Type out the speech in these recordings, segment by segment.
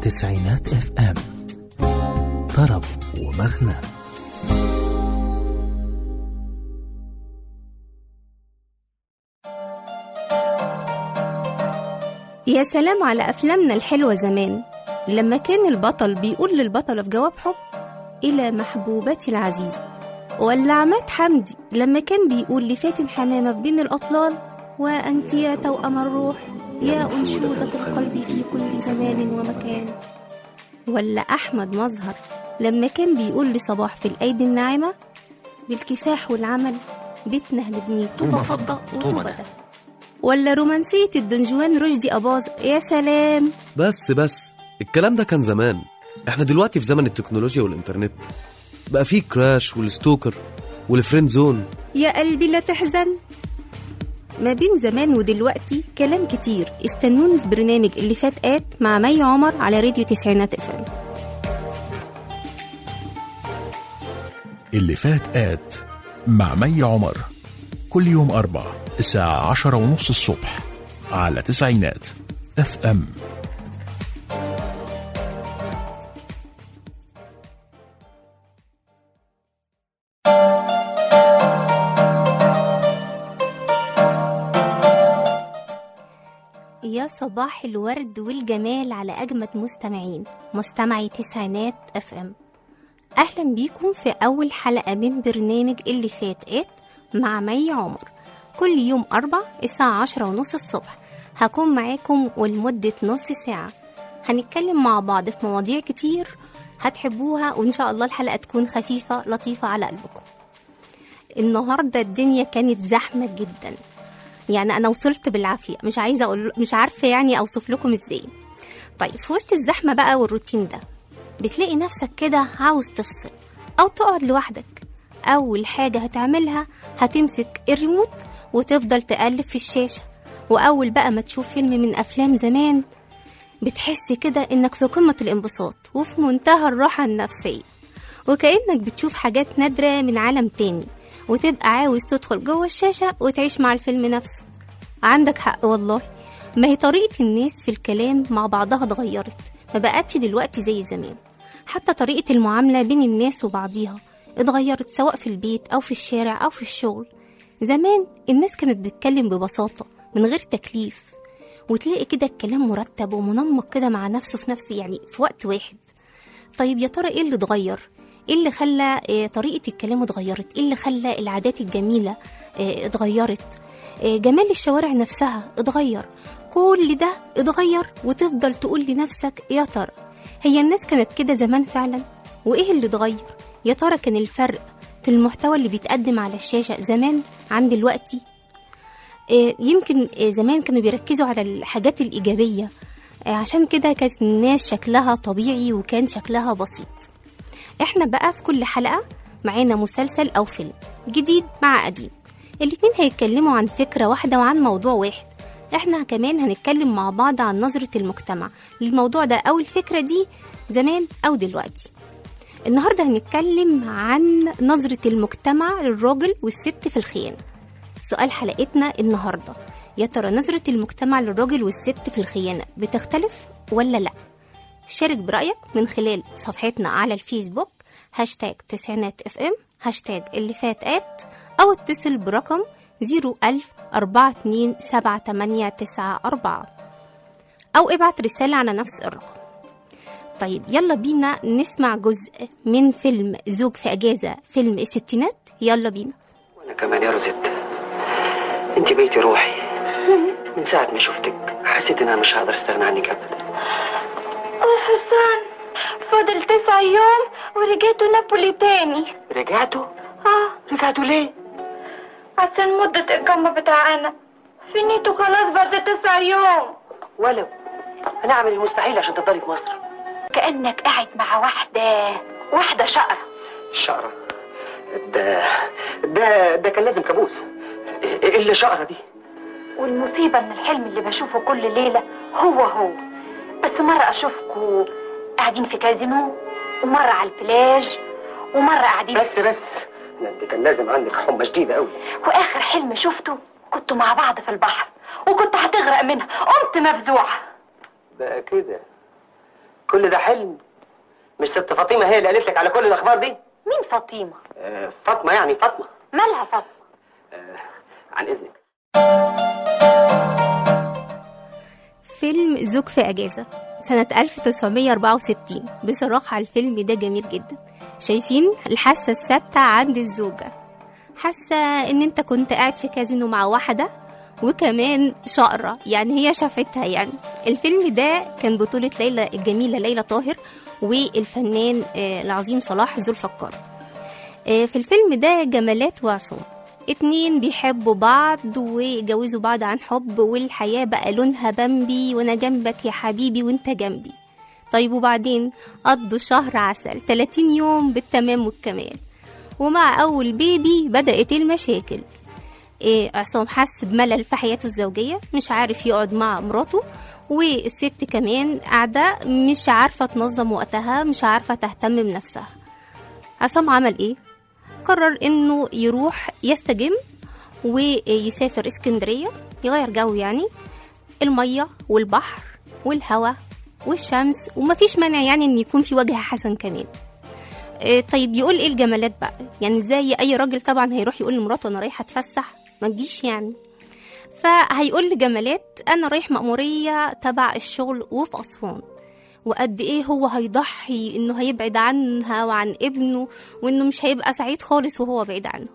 تسعينات اف ام طرب ومغنى يا سلام على أفلامنا الحلوة زمان لما كان البطل بيقول للبطلة في جواب حب إلى محبوبتي العزيزة ولا عماد حمدي لما كان بيقول لفاتن حمامة في بين الأطلال وأنت يا توأم الروح يا أنشودة القلب في كل زمان ومكان ولا أحمد مظهر لما كان بيقول لصباح في الأيدي الناعمة بالكفاح والعمل بيتنا هنبنيه طوبة فضة وطوبة ده ولا رومانسية الدنجوان رشدي أباظة يا سلام بس بس الكلام ده كان زمان احنا دلوقتي في زمن التكنولوجيا والإنترنت بقى فيه كراش والستوكر والفريند زون يا قلبي لا تحزن ما بين زمان ودلوقتي كلام كتير استنوني في برنامج اللي فات آت مع مي عمر على راديو تسعينات افهم اللي فات آت مع مي عمر كل يوم أربع الساعة عشرة ونص الصبح على تسعينات اف ام يا صباح الورد والجمال على أجمد مستمعين مستمعي تسعينات اف ام أهلا بيكم في أول حلقة من برنامج اللي فات آت مع مي عمر كل يوم أربع الساعة عشرة ونص الصبح هكون معاكم ولمدة نص ساعة هنتكلم مع بعض في مواضيع كتير هتحبوها وإن شاء الله الحلقة تكون خفيفة لطيفة على قلبكم النهاردة الدنيا كانت زحمة جدا يعني أنا وصلت بالعافية مش عايزة أقول مش عارفة يعني أوصف لكم إزاي طيب في وسط الزحمة بقى والروتين ده بتلاقي نفسك كده عاوز تفصل أو تقعد لوحدك أول حاجة هتعملها هتمسك الريموت وتفضل تقلب في الشاشة وأول بقى ما تشوف فيلم من أفلام زمان بتحس كده إنك في قمة الانبساط وفي منتهى الراحة النفسية وكأنك بتشوف حاجات نادرة من عالم تاني وتبقى عاوز تدخل جوه الشاشة وتعيش مع الفيلم نفسه عندك حق والله ما هي طريقة الناس في الكلام مع بعضها اتغيرت ما بقتش دلوقتي زي زمان حتى طريقة المعاملة بين الناس وبعضيها اتغيرت سواء في البيت أو في الشارع أو في الشغل زمان الناس كانت بتتكلم ببساطة من غير تكليف وتلاقي كده الكلام مرتب ومنمق كده مع نفسه في نفس يعني في وقت واحد طيب يا ترى ايه اللي اتغير ايه اللي خلى آه، طريقة الكلام اتغيرت ايه اللي خلى العادات الجميلة آه، اتغيرت آه، جمال الشوارع نفسها اتغير كل ده اتغير وتفضل تقول لنفسك يا ترى هي الناس كانت كده زمان فعلا وايه اللي اتغير يا ترى كان الفرق في المحتوى اللي بيتقدم على الشاشة زمان عن دلوقتي آه، يمكن آه، زمان كانوا بيركزوا على الحاجات الإيجابية آه، عشان كده كانت الناس شكلها طبيعي وكان شكلها بسيط احنا بقى في كل حلقة معانا مسلسل أو فيلم جديد مع قديم الاتنين هيتكلموا عن فكرة واحدة وعن موضوع واحد احنا كمان هنتكلم مع بعض عن نظرة المجتمع للموضوع ده أو الفكرة دي زمان أو دلوقتي النهاردة هنتكلم عن نظرة المجتمع للراجل والست في الخيانة سؤال حلقتنا النهاردة يا ترى نظرة المجتمع للراجل والست في الخيانة بتختلف ولا لأ؟ شارك برأيك من خلال صفحتنا على الفيسبوك هاشتاج تسعينات اف ام هاشتاج اللي فات ات أو اتصل برقم 01000 427 أو ابعت رسالة على نفس الرقم طيب يلا بينا نسمع جزء من فيلم زوج في أجازة فيلم الستينات يلا بينا وانا كمان يا روزيتا انت بيتي روحي من ساعة ما شفتك حسيت ان انا مش هقدر استغنى عنك ابدا أوه حسان فاضل تسع يوم ورجعتوا نابولي تاني رجعتوا اه رجعتوا ليه عشان مدة الإقامة بتاعنا فينيتو خلاص بعد تسع يوم ولو انا اعمل المستحيل عشان تفضلي في مصر كأنك قاعد مع واحدة واحدة شقرة شقرة ده ده ده كان لازم كابوس ايه اللي شقرة دي والمصيبة إن الحلم اللي بشوفه كل ليلة هو هو بس مرة أشوفكوا قاعدين في كازينو ومرة على البلاج ومرة قاعدين بس بس ده انت كان لازم عندك حمى شديدة قوي وآخر حلم شفته كنتوا مع بعض في البحر وكنت هتغرق منها قمت مفزوعة بقى كده كل ده حلم مش ست فاطمه هي اللي قالت لك على كل الاخبار دي مين فاطمة آه فاطمه يعني فاطمه مالها فاطمة آه عن اذنك فيلم زوج في أجازة سنة 1964 بصراحة الفيلم ده جميل جدا شايفين الحاسة الستة عند الزوجة حاسة ان انت كنت قاعد في كازينو مع واحدة وكمان شقرة يعني هي شافتها يعني الفيلم ده كان بطولة ليلى الجميلة ليلى طاهر والفنان آه، العظيم صلاح ذو الفقار آه، في الفيلم ده جمالات وعصام اتنين بيحبوا بعض وجوزوا بعض عن حب والحياة بقى لونها بمبي وانا جنبك يا حبيبي وانت جنبي طيب وبعدين قضوا شهر عسل 30 يوم بالتمام والكمال ومع أول بيبي بدأت المشاكل إيه عصام حس بملل في حياته الزوجية مش عارف يقعد مع مراته والست كمان قاعدة مش عارفة تنظم وقتها مش عارفة تهتم بنفسها عصام عمل ايه؟ قرر انه يروح يستجم ويسافر اسكندرية يغير جو يعني المية والبحر والهواء والشمس ومفيش مانع يعني ان يكون في وجه حسن كمان إيه طيب يقول ايه الجمالات بقى يعني زي اي راجل طبعا هيروح يقول لمراته انا رايح اتفسح ما تجيش يعني فهيقول لجمالات انا رايح مأمورية تبع الشغل وفي اسوان وقد ايه هو هيضحي انه هيبعد عنها وعن ابنه وانه مش هيبقى سعيد خالص وهو بعيد عنه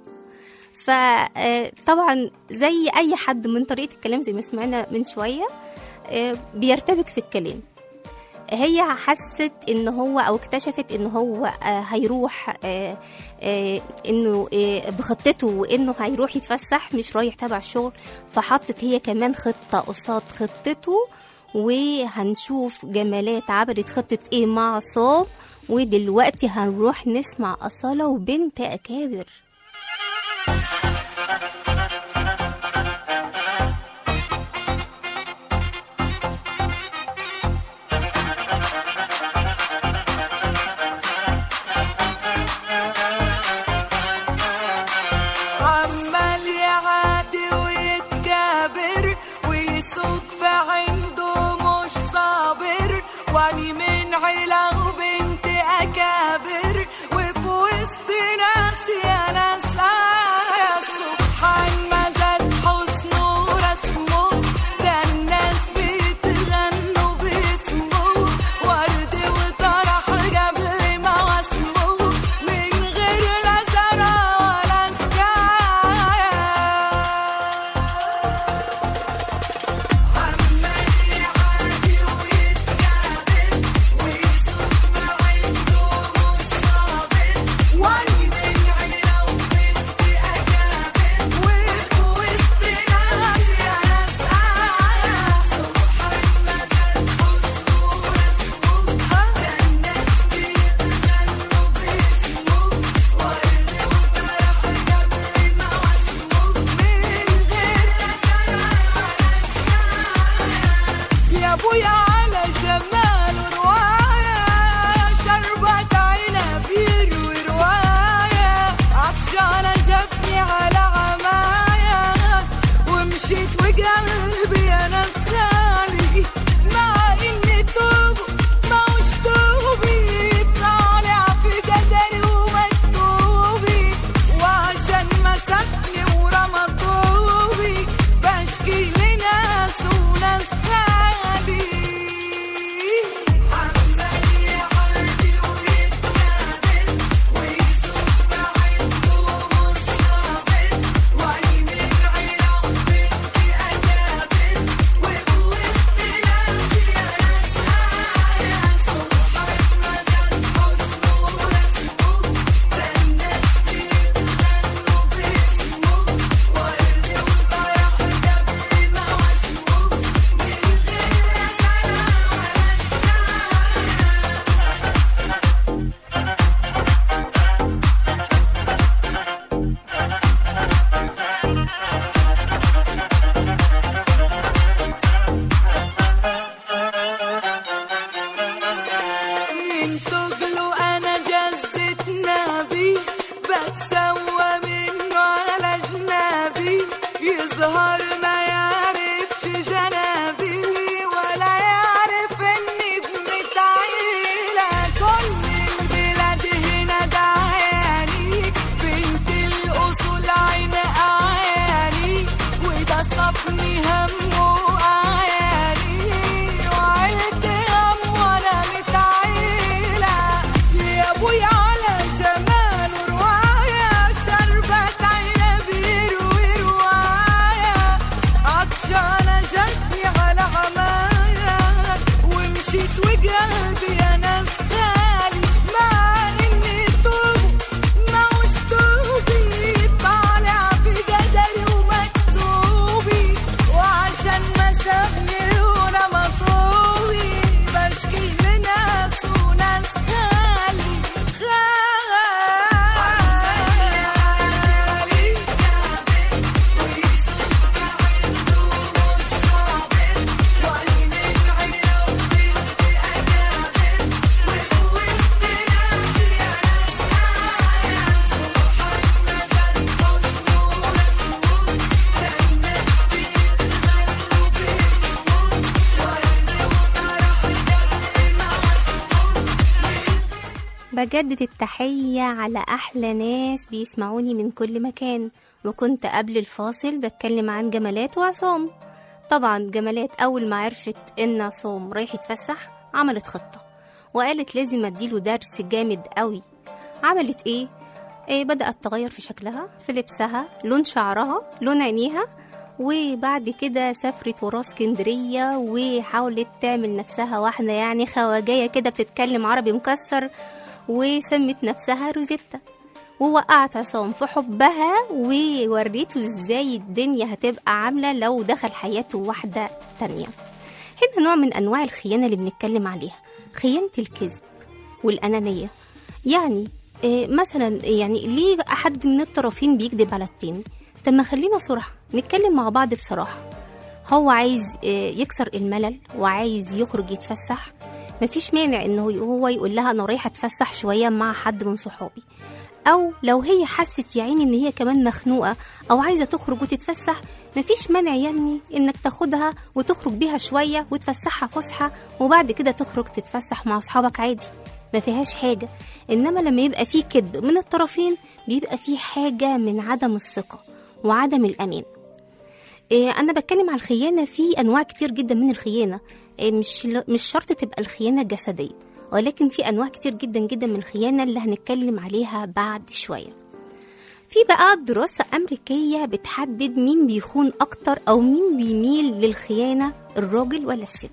فطبعا زي اي حد من طريقه الكلام زي ما سمعنا من شويه آه، بيرتبك في الكلام هي حست ان هو او اكتشفت ان هو آه، هيروح آه، آه، انه آه، بخطته وانه هيروح يتفسح مش رايح تبع الشغل فحطت هي كمان خطه قصاد خطته وهنشوف جمالات عملت خطه ايه مع عصام ودلوقتي هنروح نسمع أصالة وبنت أكابر عمال يعادي ويتكابر ويسوق في عنده مش صابر واني من عيلة وبنت أكابر وفي وسط ناس يا ناس يا سبحان ما زاد حسنه ورسمه ده الناس بتغنوا باسمه ورد وطرح قبل ما واسمه من غير لا زرع ولا سكاية عمال يعادي ويتكابر مشيت وقلبي انا خالي مع اني توب ما وش توبي طالع في قدري ومكتوبي وعشان ما سابني وانا مطوبي بشكي لناس وناس خالي خالي بجدد التحية على أحلى ناس بيسمعوني من كل مكان وكنت قبل الفاصل بتكلم عن جمالات وعصام طبعا جمالات أول ما عرفت إن عصام رايح يتفسح عملت خطة وقالت لازم أديله درس جامد قوي عملت إيه؟ إيه بدأت تغير في شكلها في لبسها لون شعرها لون عينيها وبعد كده سافرت ورا اسكندرية وحاولت تعمل نفسها واحدة يعني خواجية كده بتتكلم عربي مكسر وسمت نفسها روزيتا ووقعت عصام في حبها ووريته ازاي الدنيا هتبقى عاملة لو دخل حياته واحدة تانية هنا نوع من أنواع الخيانة اللي بنتكلم عليها خيانة الكذب والأنانية يعني إيه مثلا يعني ليه حد من الطرفين بيكذب على التاني طب ما خلينا صراحة نتكلم مع بعض بصراحة هو عايز إيه، يكسر الملل وعايز يخرج يتفسح مفيش مانع انه هو يقول لها انا رايحه اتفسح شويه مع حد من صحابي او لو هي حست يا عيني ان هي كمان مخنوقه او عايزه تخرج وتتفسح مفيش مانع يعني انك تاخدها وتخرج بيها شويه وتفسحها فسحه وبعد كده تخرج تتفسح مع اصحابك عادي ما فيهاش حاجه انما لما يبقى في كذب من الطرفين بيبقى في حاجه من عدم الثقه وعدم الامان إيه، انا بتكلم على الخيانه في انواع كتير جدا من الخيانه إيه، مش مش شرط تبقى الخيانه الجسديه ولكن في انواع كتير جدا جدا من الخيانه اللي هنتكلم عليها بعد شويه في بقى دراسة أمريكية بتحدد مين بيخون أكتر أو مين بيميل للخيانة الراجل ولا الست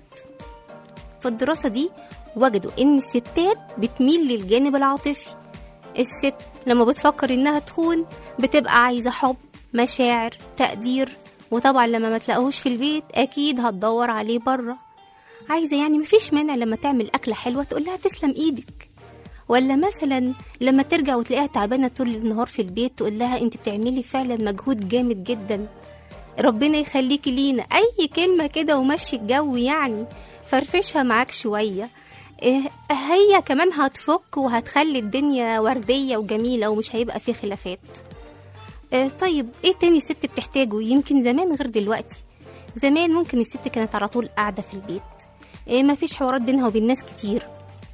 في الدراسة دي وجدوا إن الستات بتميل للجانب العاطفي الست لما بتفكر إنها تخون بتبقى عايزة حب مشاعر تقدير وطبعا لما ما تلاقوهوش في البيت أكيد هتدور عليه بره عايزة يعني مفيش مانع لما تعمل أكلة حلوة تقول لها تسلم إيدك ولا مثلا لما ترجع وتلاقيها تعبانة طول النهار في البيت تقول لها انت بتعملي فعلا مجهود جامد جدا ربنا يخليكي لينا اي كلمة كده ومشي الجو يعني فرفشها معاك شوية إيه، هي كمان هتفك وهتخلي الدنيا وردية وجميلة ومش هيبقى فيه خلافات إيه، طيب ايه تاني الست بتحتاجه يمكن زمان غير دلوقتي زمان ممكن الست كانت على طول قاعدة في البيت إيه مفيش حوارات بينها وبين ناس كتير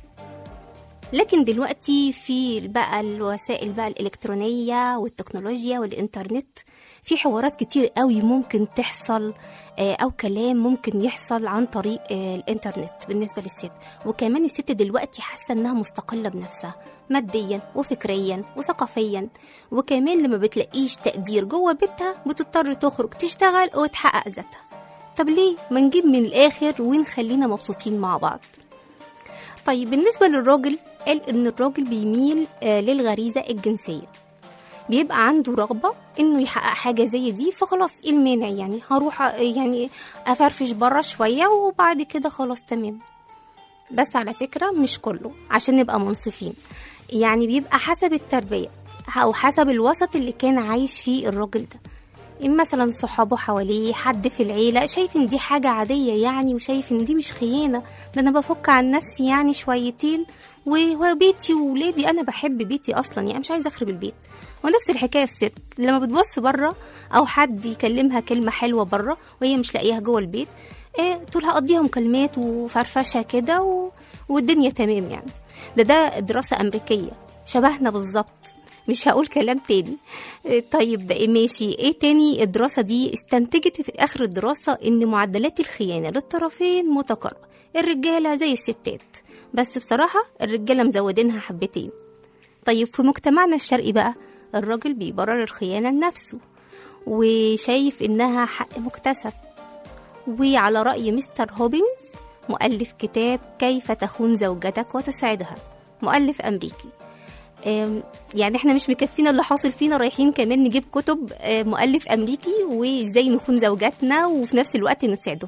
لكن دلوقتي في بقى الوسائل بقى الإلكترونية والتكنولوجيا والإنترنت في حوارات كتير قوي ممكن تحصل آه، أو كلام ممكن يحصل عن طريق آه، الإنترنت بالنسبة للست وكمان الست دلوقتي حاسة إنها مستقلة بنفسها ماديا وفكريا وثقافيا وكمان لما بتلاقيش تقدير جوه بيتها بتضطر تخرج تشتغل وتحقق ذاتها طب ليه ما نجيب من الآخر ونخلينا مبسوطين مع بعض طيب بالنسبة للراجل قال إن الراجل بيميل آه، للغريزة الجنسية بيبقى عنده رغبة إنه يحقق حاجة زي دي فخلاص إيه المانع يعني هروح آه، يعني أفرفش بره شوية وبعد كده خلاص تمام بس على فكرة مش كله عشان نبقى منصفين يعني بيبقى حسب التربية أو حسب الوسط اللي كان عايش فيه الراجل ده إن مثلا صحابه حواليه حد في العيلة شايف ان دي حاجة عادية يعني وشايف ان دي مش خيانة ده انا بفك عن نفسي يعني شويتين و- وبيتي وولادي انا بحب بيتي اصلا يعني مش عايزة اخرب البيت ونفس الحكاية الست لما بتبص بره او حد يكلمها كلمة حلوة بره وهي مش لاقيها جوه البيت ايه تقول هقضيها مكالمات وفرفشة كده و... والدنيا تمام يعني ده ده دراسة أمريكية شبهنا بالظبط مش هقول كلام تاني إيه طيب ده إيه ماشي ايه تاني الدراسة دي استنتجت في آخر الدراسة إن معدلات الخيانة للطرفين متقاربة الرجالة زي الستات بس بصراحة الرجالة مزودينها حبتين طيب في مجتمعنا الشرقي بقى الراجل بيبرر الخيانة لنفسه وشايف إنها حق مكتسب وعلى رأي مستر هوبنز مؤلف كتاب كيف تخون زوجتك وتسعدها مؤلف أمريكي آم، يعني احنا مش مكفينا اللي حاصل فينا رايحين كمان نجيب كتب آه، مؤلف أمريكي وازاي نخون زوجاتنا وفي نفس الوقت نسعدهم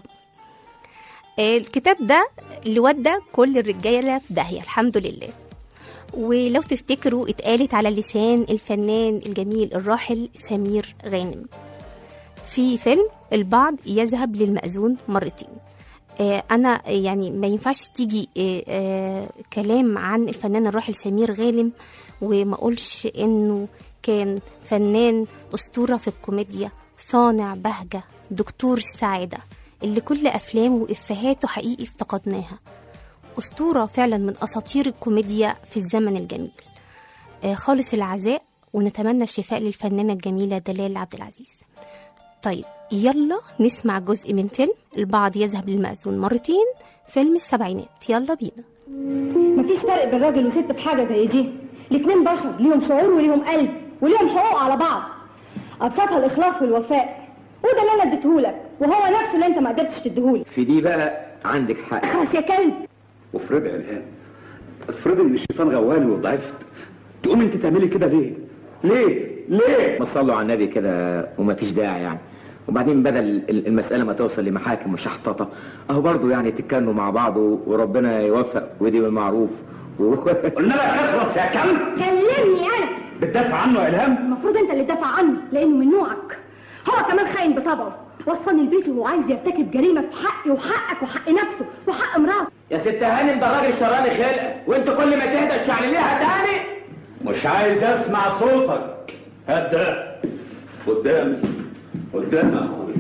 آه، الكتاب ده اللي ودى كل الرجاله في داهيه الحمد لله ولو تفتكروا اتقالت على لسان الفنان الجميل الراحل سمير غانم في فيلم البعض يذهب للمأذون مرتين آه، انا يعني ما ينفعش تيجي آه، آه، كلام عن الفنان الراحل سمير غانم وما اقولش انه كان فنان اسطوره في الكوميديا صانع بهجه دكتور السعاده اللي كل افلامه وافهاته حقيقي افتقدناها اسطوره فعلا من اساطير الكوميديا في الزمن الجميل آه، خالص العزاء ونتمنى الشفاء للفنانه الجميله دلال عبد العزيز طيب يلا نسمع جزء من فيلم البعض يذهب للمأذون مرتين فيلم السبعينات يلا بينا مفيش فرق بين راجل وست في حاجه زي دي الاتنين بشر ليهم شعور وليهم قلب وليهم حقوق على بعض ابسطها الاخلاص والوفاء وده اللي انا اديتهولك وهو نفسه اللي انت ما قدرتش تديهولي في دي بقى عندك حق خلاص يا كلب وافرضي يا الهام افرضي ان الشيطان غواني وضعفت تقوم انت تعملي كده ليه؟ ليه؟ ليه؟ ما تصلوا على النبي كده ومفيش داعي يعني وبعدين بدل ال- المسألة ما توصل لمحاكم وشحططة اهو برضه يعني تتكلموا مع بعض و- وربنا يوفق ودي بالمعروف و... قلنا لك اخلص يا كلب كلمني انا بتدافع عنه يا الهام المفروض انت اللي تدافع عنه لانه من نوعك هو كمان خاين بطبعه وصلني البيت وهو عايز يرتكب جريمه في حقي وحقك وحق نفسه وحق مراته يا ست هانم ده الراجل شراني خلق وانت كل ما تهدى تشعلليها تاني مش عايز اسمع صوتك هات ده قدامي قدامي يا اخوي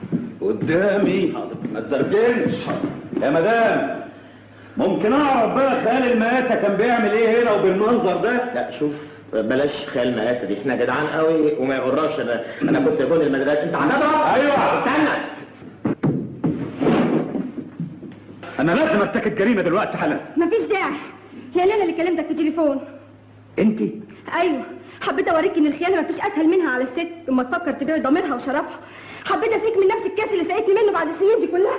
قدامي ما تزرجنش يا مدام ممكن اعرف بقى خيال المآتة كان بيعمل ايه هنا وبالمنظر ده لا شوف بلاش خيال مآتة دي احنا جدعان قوي وما يغركش انا انا كنت جون المدرسة انت هتضرب ايوه استنى انا لازم ارتكب جريمه دلوقتي حالا مفيش داعي يا ليلى اللي كلمتك في تليفون انت ايوه حبيت اوريك ان الخيانه مفيش اسهل منها على الست لما تفكر تبيع ضميرها وشرفها حبيت اسيك من نفس الكاس اللي سقيتني منه بعد السنين دي كلها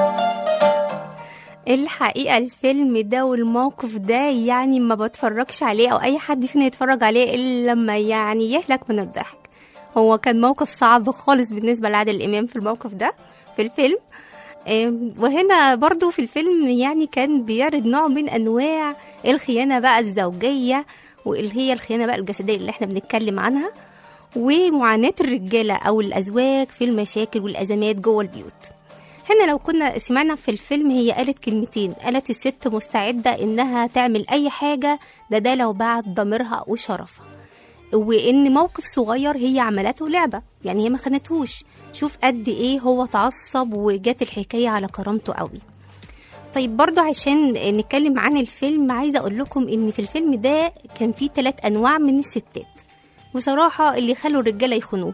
الحقيقة الفيلم ده والموقف ده يعني ما بتفرجش عليه أو أي حد فينا يتفرج عليه إلا لما يعني يهلك من الضحك هو كان موقف صعب خالص بالنسبة لعادل إمام في الموقف ده في الفيلم آم، وهنا برضو في الفيلم يعني كان بيعرض نوع من أنواع الخيانة بقى الزوجية واللي هي الخيانة بقى الجسدية اللي احنا بنتكلم عنها ومعاناة الرجالة أو الأزواج في المشاكل والأزمات جوه البيوت هنا لو كنا سمعنا في الفيلم هي قالت كلمتين قالت الست مستعدة إنها تعمل أي حاجة ده ده لو بعد ضميرها وشرفها وإن موقف صغير هي عملته لعبة يعني هي ما خانتهوش شوف قد إيه هو اتعصب وجات الحكاية على كرامته قوي طيب برضو عشان نتكلم عن الفيلم عايزة أقول لكم إن في الفيلم ده كان فيه ثلاث أنواع من الستات بصراحة اللي خلوا الرجالة يخونوه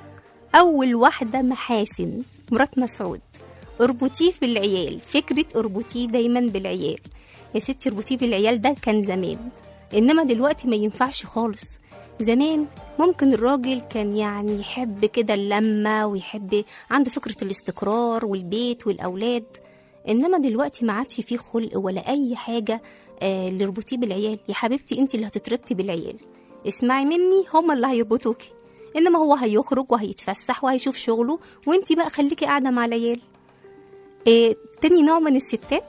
أول واحدة محاسن مرات مسعود اربطيه بالعيال فكرة اربطيه دايما بالعيال يا ستي اربطيه بالعيال ده كان زمان إنما دلوقتي ما ينفعش خالص زمان ممكن الراجل كان يعني يحب كده اللمة ويحب عنده فكرة الاستقرار والبيت والأولاد إنما دلوقتي ما عادش فيه خلق ولا أي حاجة آه اللي اربطيه بالعيال يا حبيبتي انت اللي هتتربطي بالعيال اسمعي مني هما اللي هيربطوكي انما هو هيخرج وهيتفسح وهيشوف شغله وانت بقى خليكي قاعده مع العيال إيه تاني نوع من الستات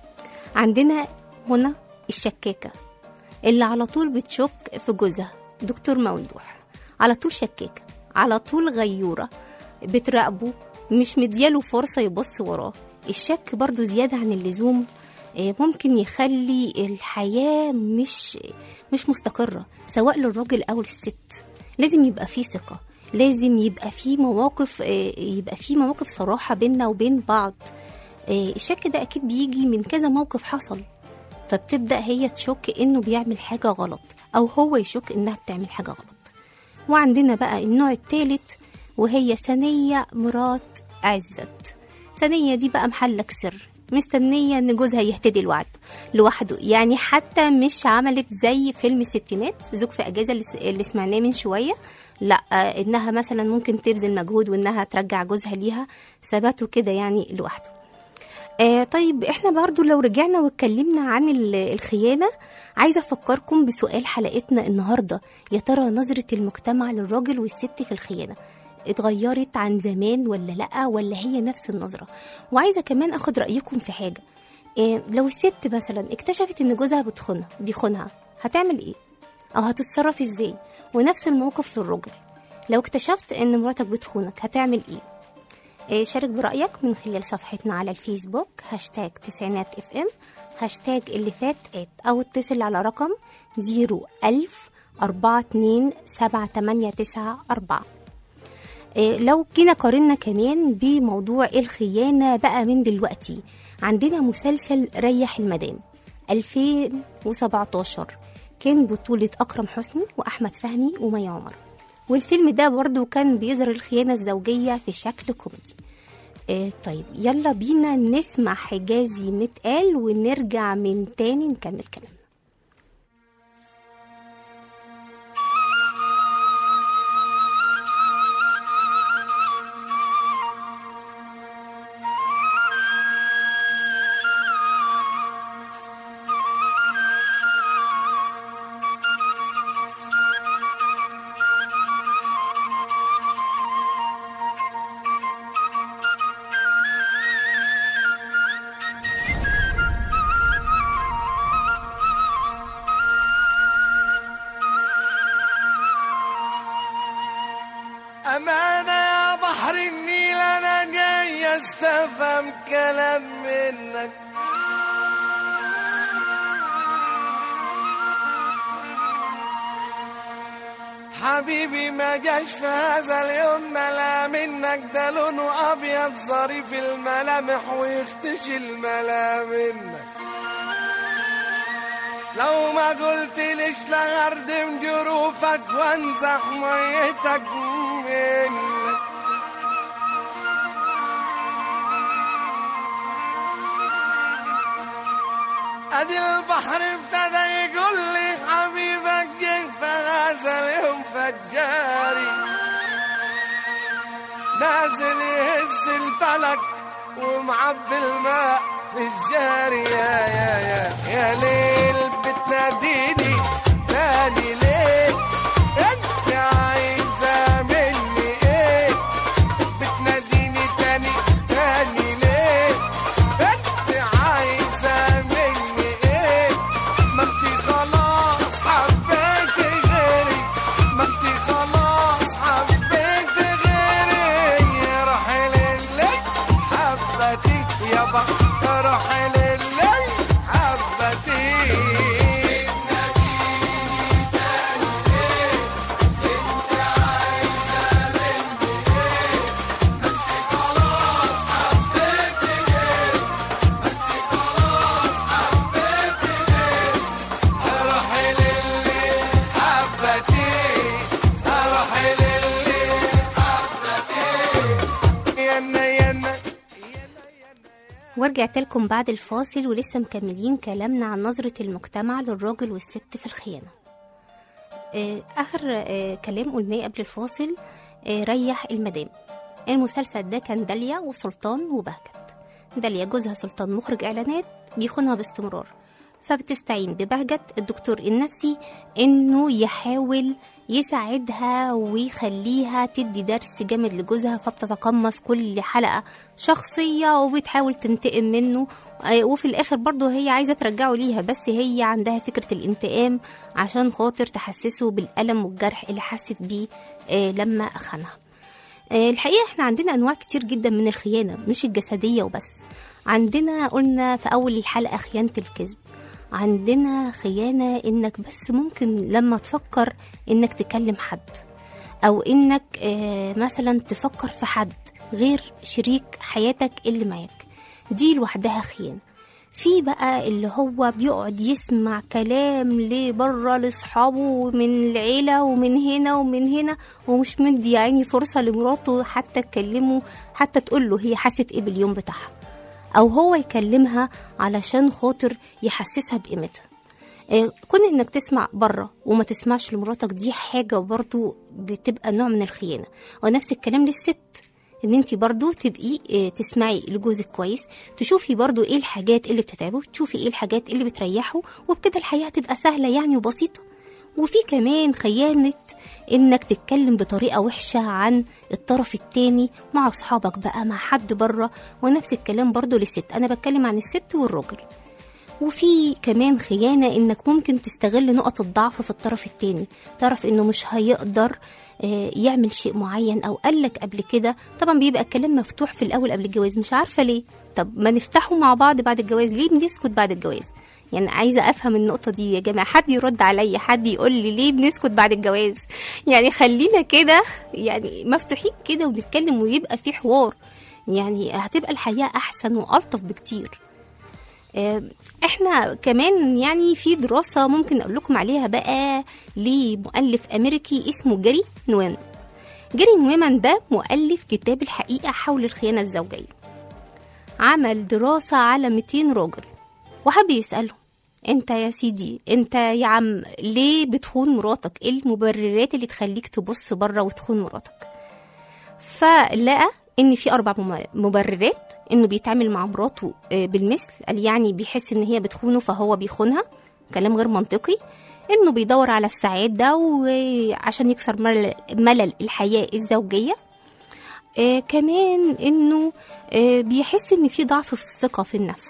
عندنا منى الشكاكه اللي على طول بتشك في جوزها دكتور ممدوح على طول شكاكه على طول غيوره بتراقبه مش مدياله فرصه يبص وراه الشك برضو زياده عن اللزوم إيه، ممكن يخلي الحياه مش مش مستقره سواء للراجل او للست لازم يبقى فيه ثقه لازم يبقى فيه مواقف آه، يبقى فيه مواقف صراحه بيننا وبين بعض آه، الشك ده اكيد بيجي من كذا موقف حصل فبتبدا هي تشك انه بيعمل حاجه غلط او هو يشك انها بتعمل حاجه غلط وعندنا بقى النوع الثالث وهي ثانيه مرات عزت ثانيه دي بقى محلك سر مستنيه ان جوزها يهتدي لوحده لوحده يعني حتى مش عملت زي فيلم الستينات زوج في اجازه اللي س- اللي سمعناه من شويه لا آه، انها مثلا ممكن تبذل مجهود وانها ترجع جوزها ليها ثبته كده يعني لوحده آه طيب احنا برضو لو رجعنا واتكلمنا عن ال- الخيانة عايزة افكركم بسؤال حلقتنا النهاردة يا ترى نظرة المجتمع للراجل والست في الخيانة اتغيرت عن زمان ولا لأ ولا هي نفس النظرة وعايزة كمان اخد رأيكم في حاجة آه لو الست مثلا اكتشفت ان جوزها بتخونها بيخونها هتعمل ايه او هتتصرف ازاي ونفس الموقف للراجل لو اكتشفت ان مراتك بتخونك هتعمل ايه إيه، شارك برأيك من خلال صفحتنا على الفيسبوك هاشتاج تسعينات اف ام هاشتاج اللي فات ات أو اتصل على رقم زيرو ألف أربعة اتنين سبعة تمانية تسعة أربعة إيه، لو جينا قارنا كمان بموضوع الخيانة بقى من دلوقتي عندنا مسلسل ريح المدام 2017 كان بطولة أكرم حسني وأحمد فهمي ومي عمر والفيلم ده برضو كان بيظهر الخيانة الزوجية في شكل كوميدي آه طيب يلا بينا نسمع حجازي متقال ونرجع من تاني نكمل كلامنا أمانة يا بحر النيل أنا جاي أستفهم كلام منك حبيبي ما جاش في هذا اليوم ملا منك ده لونه أبيض ظريف الملامح ويختشي الملا منك لو ما قلت ليش لهردم جروفك وانزح ميتك منك ادي البحر ابتدى يقول لي حبيبك جه في هذا اليوم فجاري نازل يهز الفلك ومعبي الماء للجاري يا يا يا يا ليل بتناديني تاني ليه انت عايزه مني ايه بتناديني تاني تاني ليه انت عايزه مني ايه ما انت خلاص حبيت غيري ما انت خلاص حبيت غيري روحي للي حبتي يابا روحي للي حبتي روحي للي حبتي روحي للي حبتي ينا ينا ورجعت لكم بعد الفاصل ولسه مكملين كلامنا عن نظرة المجتمع للراجل والست في الخيانة آه، آخر آه، كلام قلناه قبل الفاصل آه، ريح المدام المسلسل ده كان داليا وسلطان وبهجت داليا جوزها سلطان مخرج إعلانات بيخونها باستمرار فبتستعين ببهجت الدكتور النفسي إنه يحاول يساعدها ويخليها تدي درس جامد لجوزها فبتتقمص كل حلقة شخصية وبتحاول تنتقم منه آه، وفي الآخر برضه هي عايزة ترجعه ليها بس هي عندها فكرة الانتقام عشان خاطر تحسسه بالألم والجرح اللي حست بيه آه، لما أخنها آه، الحقيقة احنا عندنا أنواع كتير جدا من الخيانة مش الجسدية وبس عندنا قلنا في أول الحلقة خيانة الكذب عندنا خيانة إنك بس ممكن لما تفكر إنك تكلم حد أو إنك آه، مثلا تفكر في حد غير شريك حياتك اللي معاك دي لوحدها خيانة في بقى اللي هو بيقعد يسمع كلام لبره لاصحابه من العيله ومن هنا ومن هنا ومش مدي يا عيني فرصه لمراته حتى تكلمه حتى تقول له هي حست ايه باليوم بتاعها او هو يكلمها علشان خاطر يحسسها بقيمتها آه، كون انك تسمع بره وما تسمعش لمراتك دي حاجه برضو بتبقى نوع من الخيانه ونفس الكلام للست ان انت برضو تبقي آه، تسمعي لجوزك كويس تشوفي برضو ايه الحاجات اللي بتتعبه تشوفي ايه الحاجات اللي بتريحه وبكده الحياه هتبقى سهله يعني وبسيطه وفي كمان خيانه انك تتكلم بطريقه وحشه عن الطرف التاني مع اصحابك بقى مع حد بره ونفس الكلام برضو للست انا بتكلم عن الست والراجل وفي كمان خيانة إنك ممكن تستغل نقط الضعف في الطرف التاني تعرف إنه مش هيقدر آه، يعمل شيء معين أو قالك قبل كده طبعا بيبقى الكلام مفتوح في الأول قبل الجواز مش عارفة ليه طب ما نفتحه مع بعض بعد الجواز ليه بنسكت بعد الجواز يعني عايزة أفهم النقطة دي يا جماعة حد يرد عليا حد يقول لي ليه بنسكت بعد الجواز يعني خلينا كده يعني مفتوحين كده ونتكلم ويبقى في حوار يعني هتبقى الحياة أحسن وألطف بكتير آه، احنا كمان يعني في دراسة ممكن اقول لكم عليها بقى لمؤلف امريكي اسمه جاري نويمان جاري نويمان ده مؤلف كتاب الحقيقة حول الخيانة الزوجية عمل دراسة على 200 راجل وحب يسألهم انت يا سيدي انت يا عم ليه بتخون مراتك ايه المبررات اللي تخليك تبص بره وتخون مراتك فلقى ان في اربع مم- مبررات انه بيتعامل مع مراته آه، بالمثل قال يعني بيحس ان هي بتخونه فهو بيخونها كلام غير منطقي انه بيدور على السعاده وعشان يكسر ملل, ملل الحياه الزوجيه آه كمان انه آه بيحس ان في ضعف في الثقه في النفس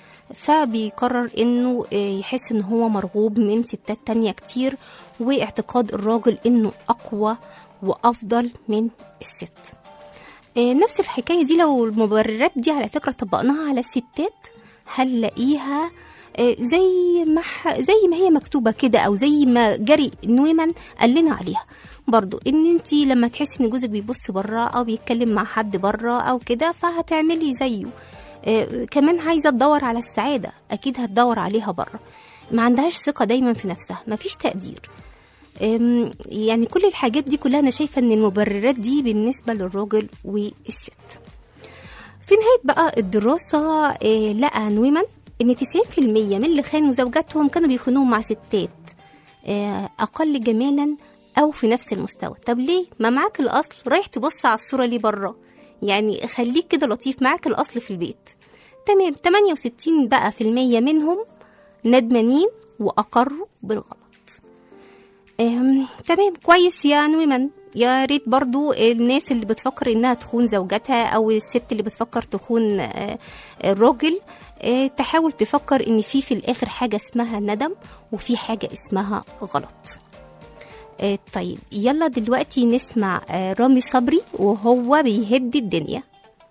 فبيقرر انه آه يحس ان هو مرغوب من ستات تانية كتير واعتقاد الراجل انه اقوى وافضل من الست آه، نفس الحكايه دي لو المبررات دي على فكره طبقناها على الستات هنلاقيها آه، زي ما ح- زي ما هي مكتوبه كده او زي ما جري نويمان قال لنا عليها برضو ان انت لما تحسي ان جوزك بيبص بره او بيتكلم مع حد بره او كده فهتعملي زيه آه، كمان عايزه تدور على السعاده اكيد هتدور عليها بره ما عندهاش ثقه دايما في نفسها ما فيش تقدير أم، يعني كل الحاجات دي كلها انا شايفه ان المبررات دي بالنسبه للراجل والست في نهايه بقى الدراسه آه، لقى نويمان ان 90% من اللي خانوا زوجاتهم كانوا بيخونوهم مع ستات آه، اقل جمالا او في نفس المستوى طب ليه ما معاك الاصل رايح تبص على الصوره ليه بره يعني خليك كده لطيف معاك الاصل في البيت تمام 68 بقى في المية منهم ندمانين واقروا بالغلط أم، تمام كويس يا نويمان يا ريت برضو الناس اللي بتفكر انها تخون زوجتها او الست اللي بتفكر تخون آه، الراجل آه، تحاول تفكر ان في في الاخر حاجه اسمها ندم وفي حاجه اسمها غلط آه، طيب يلا دلوقتي نسمع آه، رامي صبري وهو بيهد الدنيا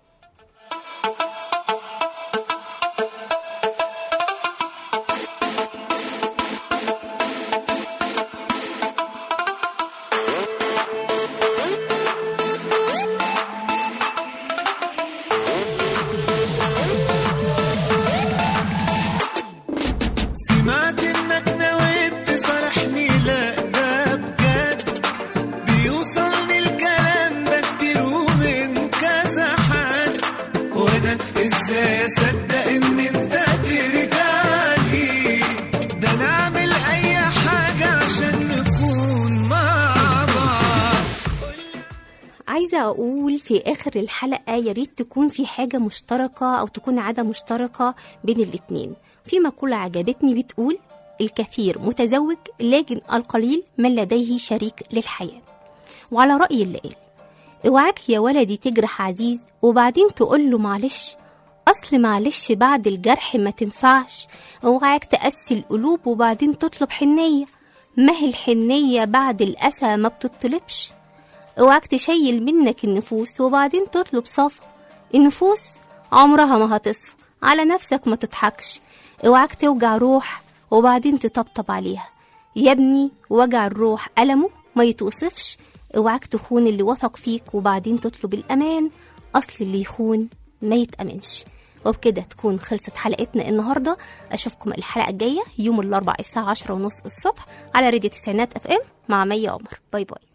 سمعت انك نويت تصالحني لا ده بجد بيوصلني الكلام ده كتير ومن كذا حد وانا ازاي اصدق ان انت ترجع لي ده نعمل اي حاجة عشان نكون مع بعض عايزة أقول في آخر الحلقة يا ريت تكون في حاجة مشتركة أو تكون عادة مشتركة بين الاتنين في مقولة عجبتني بتقول الكثير متزوج لكن القليل من لديه شريك للحياة وعلى رأي اللي قال اوعاك يا ولدي تجرح عزيز وبعدين تقول له معلش أصل معلش بعد الجرح ما تنفعش اوعاك تقسي القلوب وبعدين تطلب حنية ما هي الحنية بعد الأسى ما بتطلبش اوعاك تشيل منك النفوس وبعدين تطلب صفا النفوس عمرها ما هتصفى على نفسك ما تضحكش اوعاك توجع روح وبعدين تطبطب عليها يا ابني وجع الروح ألمه ما يتوصفش اوعاك تخون اللي وثق فيك وبعدين تطلب الأمان أصل اللي يخون ما يتأمنش وبكده تكون خلصت حلقتنا النهاردة أشوفكم الحلقة الجاية يوم الأربع الساعة عشرة ونص الصبح على راديو تسعينات اف ام مع مي عمر باي باي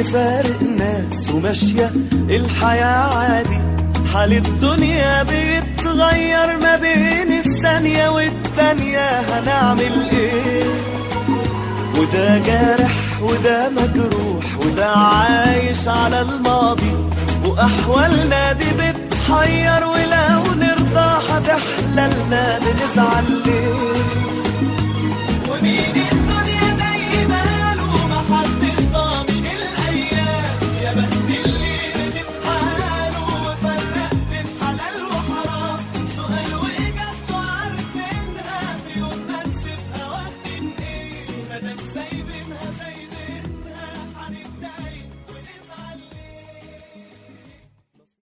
تفارق ناس وماشية الحياة عادي حال الدنيا بيتغير ما بين الثانية والتانية هنعمل ايه وده جارح وده مجروح وده عايش على الماضي وأحوالنا دي بتحير ولو نرضى هتحللنا بنزعل ليه ومين الدنيا دايما ومحدش ضامن الأيام يا بخت اللي ندم حاله وفرق بين حلال وحرام سؤال وإجابته عارفينها في يوم ما نسيبها واخدين إيه مادام سايبينها زي